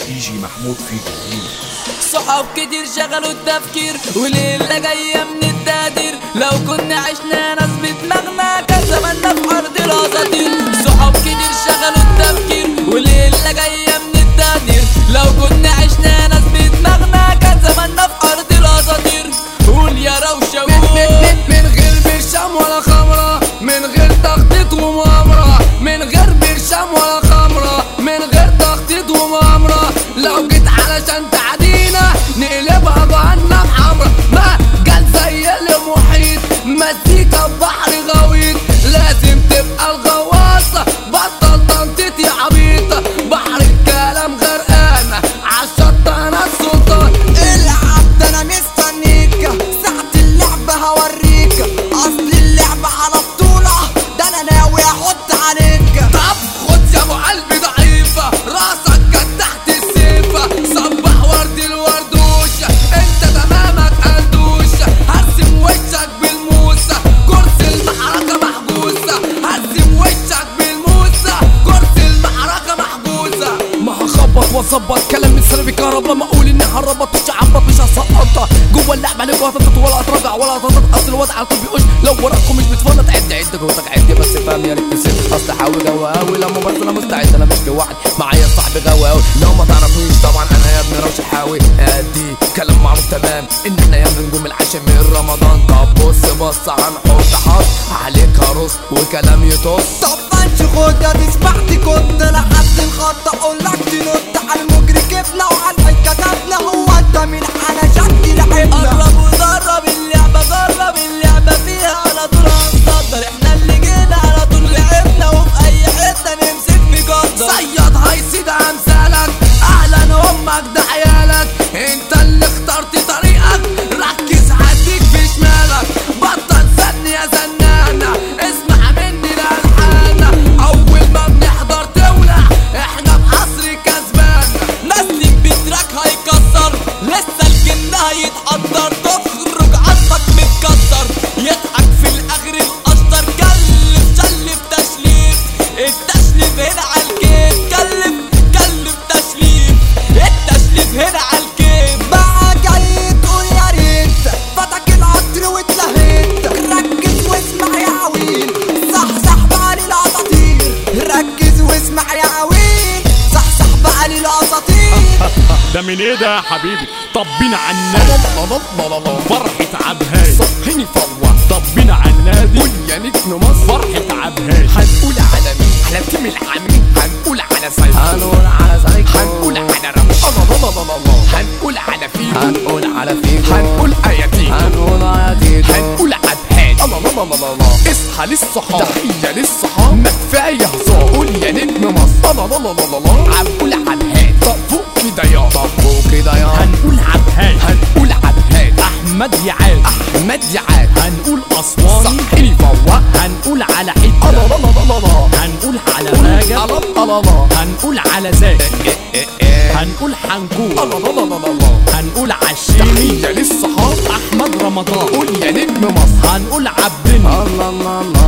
دي جي محمود في جميل صحاب كتير شغلوا التفكير وليلة جاية من التقدير لو كنا عشنا ناس بدماغنا كان زماننا في أرض الأساطير صحاب كتير شغلوا التفكير وليلة جاية من التقدير لو كنا عشنا ناس بدماغنا كان زماننا في أرض الأساطير قول يا روشة قول من غير برشام ولا خمرة من غير تخطيط ومؤامرة من غير برشام ولا خمرة من غير تخطيط ومؤامرة لو جيت علشان تعدينا نقلبها جهنم حمرا ما قال زي المحيط مزيكا بحر غويط لازم تبقى الغواصة بطل تنطيط يا عبيطة بحر الكلام غرقانة عالشط انا السلطان العب ده انا مستنيك ساعة اللعبة هوريك اصل اللعبة على بطولة ده انا ناوي احط عليك طب خد يا ابو قلبي ضعيفة راسك كان تحت السيفة صبح ورد الوردوشة انت تمامك قندوشة هرسم وشك بالموسى كرسي المحركة محجوزة هرسم وشك بالموسى كرسي المحركة محجوزة ما هخبط واظبط كلام من سلبي كهرب لما اقول اني هربط مش هعبط مش هسقطها جوه اللعبه عليك وهتنطط ولا هترجع ولا هتنطط اصل الوضع على طول بيقول لو وراكم مش بتفنط عد عد جوتك عد بس فاهم يا ريت تسيب اصل حاوي جو قوي لما برضه انا مستعد انا مش لوحدي معايا صاحبي جو قوي لو ما تعرفنيش طبعا انا يا ابني روش حاوي ادي كلام معروف تمام ان احنا يا ابني نجوم العشاء من رمضان طب بص بص هنحط حط عليك هرص وكلام يطص طب انش خدها تسمعتي كنت لحد الخط اقول لك تنط على المجري كبنا وعلى الحي كتبنا هو انت مين علشان تلعبنا قرب وجرب اللعبة جرب اللعبة فيها على طول هنصدر احنا اللي جينا على طول لعبنا وفي أي حتة نمسك نقدر صياد هيصيد امثالك اهلا امك ده عيالك انت اللي اخترت طريقك ركز هديك في شمالك بطل زن يا زنانة اسمع مني لالحانة اول ما بنحضر تولع احنا بعصر كسبانة نسلك بتراك هيكسر لسه الجن هيتقدر تخرج عصبك متكسر يضحك في الاخر الاشطر كلف شلف تشليف التشليف هنا على الكيف كلف كلف تشليف التشليف هنا على الكيف بقى جاي تقول يا ريت فاتك القطر واتلهيت ركز واسمع يا عويل صح صح بقى لي الاساطير ركز واسمع يا عويل صح صح بقى لي الاساطير ده من ايه ده يا حبيبي طبينا على النادي فرحة عبهاي صحيني فوق طبينا على النادي قول يا نجم مصر فرحة عبهاي هنقول على مين على تيم العمي هنقول على سايكو هنقول على سايكو هنقول على رمش الله الله الله الله هنقول على فيكو هنقول على فيكو هنقول اياتيكو هنقول على تيتو هنقول عبهاد الله الله الله الله الله اصحى للصحاب تحية للصحاب ما كفاية هزار قول يا نجم مصر الله الله الله الله الله هنقول عبهاد طب فوق كده يا طب فوق كده يا هنقول عبهاي هنقول عبهاد احمد يعاد احمد يعاد هنقول اسواني صحيني فوق هنقول على الله حتة الله الله الله الله هنقول على قول راجع الله الله الله هنقول على زاك إيه إيه. هنقول حنكور الله الله الله الله الله هنقول عشيمي تحية للصحاب احمد رمضان قول يا نجم مصر هنقول عبدني الله الله الله